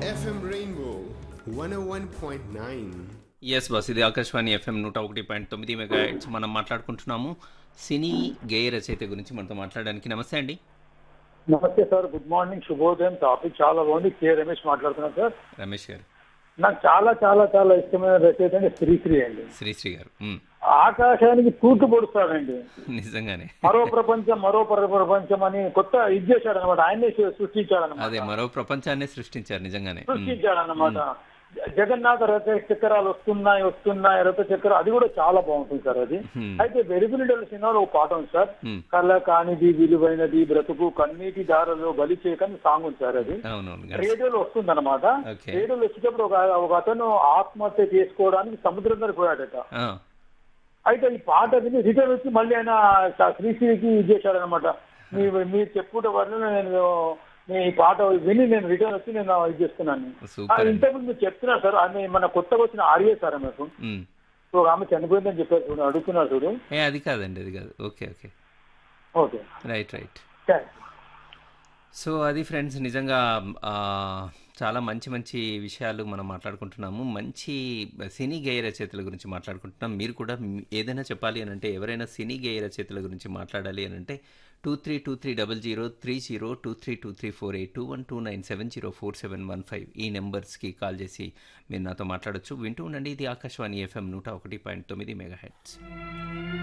FM Rainbow 101.9. Yes boss ఇది Akashvani FM నూట ఒకటి పాయింట్ తొమ్మిది మెగా హెడ్స్ మనం మాట్లాడుకుంటున్నాము సినీ గేయ రచయిత గురించి మనతో మాట్లాడడానికి నమస్తే అండి నమస్తే సార్ గుడ్ మార్నింగ్ శుభోదయం టాపిక్ చాలా బాగుంది కే రమేష్ మాట్లాడుతున్నాను సార్ రమేష్ గారు నాకు చాలా చాలా చాలా ఇష్టమైన రచయిత అంటే శ్రీశ్రీ అండి శ్రీశ్రీ గారు మ్, ఆకాశానికి తూట్లు పొడుస్తాడండి నిజంగానే మరో ప్రపంచం మరో పర- ప్రపంచం అని కొత్త ఇది చేశాడు అనమాట ఆయనే సృష్టించాడు అనమాట అదే మరో ప్రపంచాన్ని సృష్టించారు నిజంగానే మ్, సృష్టించాడు అనమాట జగన్నాథ రథ చక్రాలు వస్తున్నాయి వస్తున్నాయి రథ చక్రం అది కూడా చాలా బాగుంటుంది సార్ అది Hmm. అయితే వెలుగునిడల సినిమాలో ఒక పాట ఉంది సార్ Hmm. కళ్ళ కానిది విలువైనది బ్రతుకు కన్నీటి దారలో బలి చేయకని సాంగ్ ఉంది సార్ అది అవునవును గారు. రేడియోలో వస్తుంది అనమాట Okay. రేడియోలో వచ్చేటప్పుడు ఒక ఒక అతను ఆత్మహత్య చేసుకోవడానికి సముద్రం దగ్గర పోయాడట ఆ, అయితే ఈ పాట విని రిటర్న్ వచ్చి మళ్ళీ ఆయన స- శ్రీశ్రీకి ఇది చేశాడు అనమాట మీ మీరు చెప్పుట వల్ల నేను మీ ఈ పాట విని నేను రిటర్న్ వచ్చి నేను ఇది చేస్తున్నాను సూపర్ అండి. ఇంతకుముందు మీరు చెప్తున్నారు సార్ ఆమె మన కొత్తగా వచ్చిన ఆర్య సార్ ఆమెకు మ్, సో ఆమె చనిపోయిందని చెప్పారు చూడు అడుగుతున్నారు చూడు ఏ అది కాదండి అది కాదు okay okay okay right right thanks. So అది ఫ్రెండ్స్ నిజంగా ఆ, చాలా మంచి మంచి విషయాలు మనం మాట్లాడుకుంటున్నాము మంచి సినీ గేయ రచయితల గురించి మాట్లాడుకుంటున్నాం మీరు కూడా మీ- ఏదైనా చెప్పాలి అని అంటే ఎవరైనా సినీ గేయ రచయితల గురించి మాట్లాడాలి అని అంటే two three two three double zero three zero two three two three four eight two one two nine seven zero four seven one five ఈ నెంబర్స్కి కాల్ చేసి మీరు నాతో మాట్లాడొచ్చు వింటూ ఉండండి ఇది ఆకాశవాణి ఎఫ్ఎం నూట ఒకటి పాయింట్ తొమ్మిది మెగా హెడ్స్